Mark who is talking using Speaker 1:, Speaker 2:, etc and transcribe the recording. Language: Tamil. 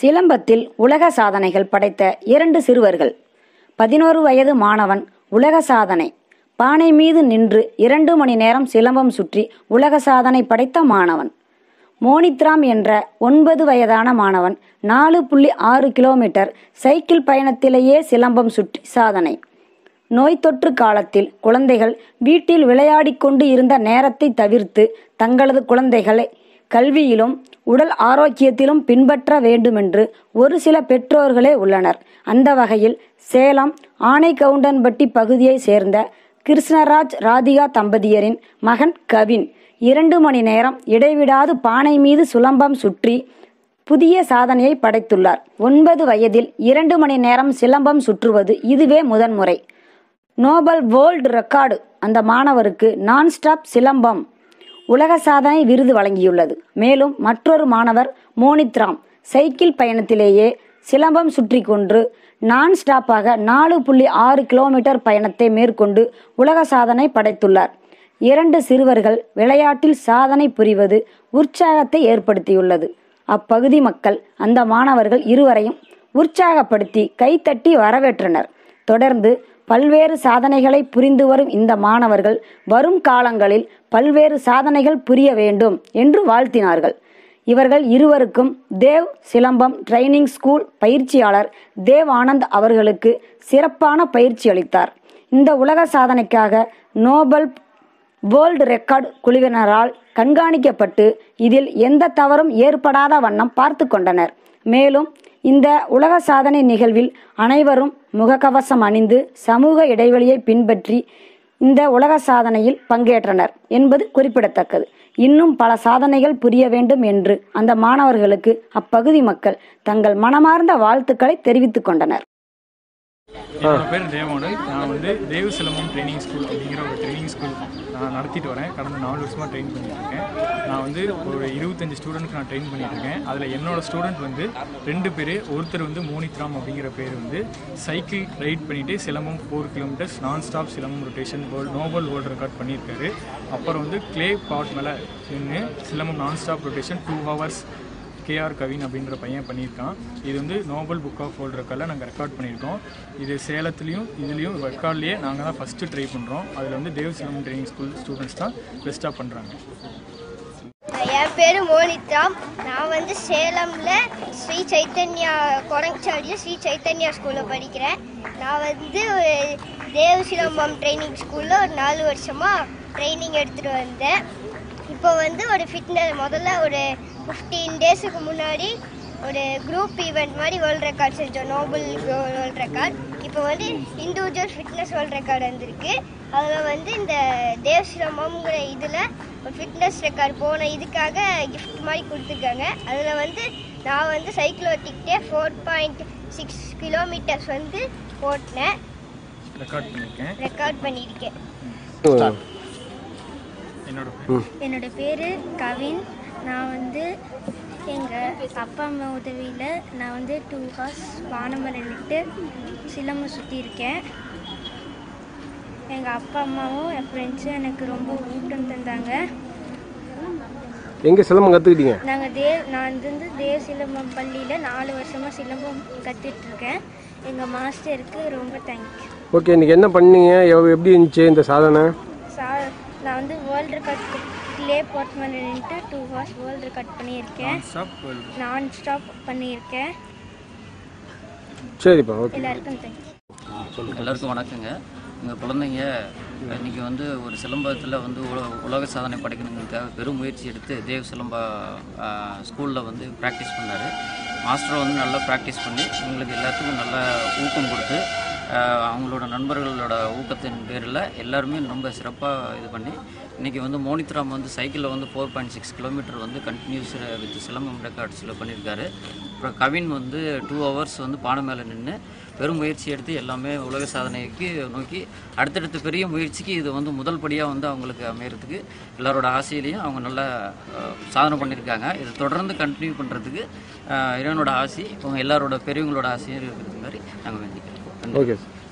Speaker 1: சிலம்பத்தில் உலக சாதனைகள் படைத்த இரண்டு சிறுவர்கள் பதினோரு வயது மாணவன் உலக சாதனை பானை மீது நின்று இரண்டு மணி நேரம் சிலம்பம் சுற்றி உலக சாதனை படைத்த மாணவன் மோனித்ராம் என்ற ஒன்பது வயதான மாணவன் நாலு புள்ளி ஆறு கிலோமீட்டர் சைக்கிள் பயணத்திலேயே சிலம்பம் சுற்றி சாதனை நோய் தொற்று காலத்தில் குழந்தைகள் வீட்டில் விளையாடிக் கொண்டு இருந்த நேரத்தை தவிர்த்து தங்களது குழந்தைகளை கல்வியிலும் உடல் ஆரோக்கியத்திலும் பின்பற்ற வேண்டுமென்று ஒரு சில பெற்றோர்களே உள்ளனர் அந்த வகையில் சேலம் ஆனைக்கவுண்டன்பட்டி பகுதியைச் சேர்ந்த கிருஷ்ணராஜ் ராதிகா தம்பதியரின் மகன் கவின் இரண்டு மணி நேரம் இடைவிடாது பானை மீது சுலம்பம் சுற்றி புதிய சாதனையை படைத்துள்ளார் ஒன்பது வயதில் இரண்டு மணி நேரம் சிலம்பம் சுற்றுவது இதுவே முதன்முறை நோபல் வேர்ல்டு ரெக்கார்டு அந்த மாணவருக்கு நான் ஸ்டாப் சிலம்பம் உலக சாதனை விருது வழங்கியுள்ளது மேலும் மற்றொரு மாணவர் மோனித்ராம் சைக்கிள் பயணத்திலேயே சிலம்பம் சுற்றி கொண்டு நான் ஸ்டாப்பாக நாலு புள்ளி ஆறு கிலோமீட்டர் பயணத்தை மேற்கொண்டு உலக சாதனை படைத்துள்ளார் இரண்டு சிறுவர்கள் விளையாட்டில் சாதனை புரிவது உற்சாகத்தை ஏற்படுத்தியுள்ளது அப்பகுதி மக்கள் அந்த மாணவர்கள் இருவரையும் உற்சாகப்படுத்தி கைத்தட்டி வரவேற்றனர் தொடர்ந்து பல்வேறு சாதனைகளை புரிந்து வரும் இந்த மாணவர்கள் வரும் காலங்களில் பல்வேறு சாதனைகள் புரிய வேண்டும் என்று வாழ்த்தினார்கள் இவர்கள் இருவருக்கும் தேவ் சிலம்பம் ட்ரைனிங் ஸ்கூல் பயிற்சியாளர் தேவ் ஆனந்த் அவர்களுக்கு சிறப்பான பயிற்சி அளித்தார் இந்த உலக சாதனைக்காக நோபல் வேர்ல்டு ரெக்கார்ட் குழுவினரால் கண்காணிக்கப்பட்டு இதில் எந்த தவறும் ஏற்படாத வண்ணம் பார்த்து கொண்டனர் மேலும் இந்த உலக சாதனை நிகழ்வில் அனைவரும் முகக்கவசம் அணிந்து சமூக இடைவெளியை பின்பற்றி இந்த உலக சாதனையில் பங்கேற்றனர் என்பது குறிப்பிடத்தக்கது இன்னும் பல சாதனைகள் புரிய வேண்டும் என்று அந்த மாணவர்களுக்கு அப்பகுதி மக்கள் தங்கள் மனமார்ந்த வாழ்த்துக்களை தெரிவித்துக் கொண்டனர்
Speaker 2: என்னோட பேர் தேவானந்த் நான் வந்து தேவ சிலம்பம் ட்ரைனிங் ஸ்கூல் அப்படிங்கிற ஒரு ட்ரைனிங் ஸ்கூல் நான் நடத்திட்டு வரேன் கடந்த நாலு வருஷமாக ட்ரெயின் பண்ணிட்டு இருக்கேன் நான் வந்து ஒரு இருபத்தஞ்சு ஸ்டூடெண்ட்க்கு நான் ட்ரெயின் பண்ணிட்டு இருக்கேன் அதில் என்னோட ஸ்டூடெண்ட் வந்து ரெண்டு பேர் ஒருத்தர் வந்து மோனித்ராம் அப்படிங்கிற பேர் வந்து சைக்கிள் ரைட் பண்ணிட்டு silambam four kilometres non stop silambam rotation world noble world record பண்ணியிருக்காரு அப்புறம் வந்து க்ளே பாட் மேலே நின்று silambam non stop rotation two hours K R Kavin அப்படின்ற பையன் பண்ணியிருக்கான் இது வந்து நோபல் புக் ஆஃப் வேர்ல்டு ரெக்கார்டில் நாங்கள் ரெக்கார்ட் பண்ணியிருக்கோம் இது சேலத்துலேயும் இதுலேயும் ரெக்கார்ட்லேயே நாங்கள் தான் ஃபஸ்ட்டு ட்ரை பண்ணுறோம் அதில் வந்து Dev silambam training school students தான் பெஸ்ட்டாக பண்ணுறாங்க
Speaker 3: என் பேர் மோனித்ராம் நான் வந்து சேலம்ல ஸ்ரீ சைத்தன்யா கொரங்சாடியில் ஸ்ரீ சைத்தன்யா ஸ்கூலில் படிக்கிறேன் நான் வந்து ஒரு தேவ சிலம்பம் ட்ரைனிங் ஸ்கூலில் ஒரு நாலு வருஷமாக ட்ரைனிங் எடுத்துகிட்டு வந்தேன் இப்போ வந்து ஒரு ஃபிட்னஸ் முதல்ல ஒரு ஃபிஃப்டீன் டேஸுக்கு முன்னாடி ஒரு குரூப் ஈவெண்ட் மாதிரி வேர்ல்ட் ரெக்கார்ட் செஞ்சோம் நோபல் வேர்ல்ட் ரெக்கார்ட் இப்போ வந்து இண்டிவிஜுவல் ஃபிட்னஸ் வேர்ல்ட் ரெக்கார்டு வந்திருக்கு அதில் வந்து இந்த தேவ் சிலம்பம்ங்கிற இதில் ஒரு ஃபிட்னஸ் ரெக்கார்ட் போன இதுக்காக gift மாதிரி கொடுத்துருக்காங்க அதில் வந்து நான் வந்து சைக்கிள் ஓட்டிக்கிட்டே ஃபோர் பாயிண்ட் சிக்ஸ் கிலோமீட்டர்ஸ் வந்து ஓட்டினேன்
Speaker 2: ரெக்கார்ட் பண்ணியிருக்கேன்
Speaker 3: ரெக்கார்ட் பண்ணியிருக்கேன்
Speaker 2: என்னோட பேர்
Speaker 4: என்னோட பேர் கவின் நான் வந்து எங்கள் அப்பா அம்மா உதவியில் நான் வந்து டூ ஹார்ஸ் வானமலை நிட்டு சிலம்பம் சுற்றியிருக்கேன் எங்கள் அப்பா அம்மாவும் என் ஃப்ரெண்ட்ஸும் எனக்கு ரொம்ப ஊட்டம் தந்தாங்க
Speaker 5: எங்கே சிலம்பம் கற்றுக்கிட்டீங்க
Speaker 4: நாங்கள் தேவ் நான் வந்து தேவ சிலம்பம் பள்ளியில் நாலு வருஷமாக சிலம்பம் கற்றுட்ருக்கேன் எங்கள் மாஸ்டருக்கு ரொம்ப தேங்க்யூ
Speaker 5: ஓகே இன்றைக்கி என்ன பண்ணீங்க எவ்- எப்படி இருந்துச்சு இந்த சாதனை
Speaker 4: சா நான் வந்து வேர்ல்டு ரெக்கார்ட் க்ளே போட் மேலே நின்றுட்டு டூ ஹார்ஸ் வேர்ல்டு ரெக்கார்ட் பண்ணியிருக்கேன்
Speaker 2: ஸ்டாப் வேர்ல்டு
Speaker 4: நான் ஸ்டாப் பண்ணியிருக்கேன்
Speaker 5: சரிப்பா ஓகே
Speaker 4: எல்லாருக்கும் தேங்க்யூ
Speaker 6: எல்லாருக்கும் வணக்கங்க எங்கள் குழந்தைங்க இன்னைக்கு வந்து ஒரு சிலம்பத்தில் வந்து உல உலக சாதனை படைக்கணுங்கிறதுக்காக பெரும் முயற்சி எடுத்து தேவ் சிலம்பா ஸ்கூலில் வந்து ப்ராக்டிஸ் பண்ணார் மாஸ்டர் வந்து நல்லா ப்ராக்டிஸ் பண்ணி எங்களுக்கு எல்லாத்துக்கும் நல்ல ஊக்கம் கொடுத்து ஆஹ், அவங்களோட நண்பர்களோட ஊக்கத்தின் பேரில் எல்லாருமே ரொம்ப சிறப்பாக இது பண்ணி இன்றைக்கி வந்து மோனித்ராம் வந்து சைக்கிளில் வந்து ஃபோர் பாயிண்ட் சிக்ஸ் கிலோமீட்டர் வந்து கண்டினியூஸ் வித் சிலம்பம் ரெக்கார்ட்ஸில் பண்ணியிருக்காரு அப்புறம் கவின் வந்து டூ ஹவர்ஸ் வந்து பானை மேலே நின்று பெரும் முயற்சி எடுத்து எல்லாமே உலக சாதனைக்கு நோக்கி அடுத்தடுத்த பெரிய முயற்சிக்கு இது வந்து முதல் படியாக வந்து அவங்களுக்கு அமையறதுக்கு எல்லாரோட ஆசையிலையும் அவங்க நல்லா அஹ், சாதனை பண்ணியிருக்காங்க இதை தொடர்ந்து கண்டினியூ பண்ணுறதுக்கு இறைவனோட ஆசை இவங்க எல்லாரோட பெரியவங்களோட ஆசையும் இருக்கிறது மாதிரி நாங்கள் வேண்டிக்கிறோம் நன்றி.
Speaker 5: Okay sir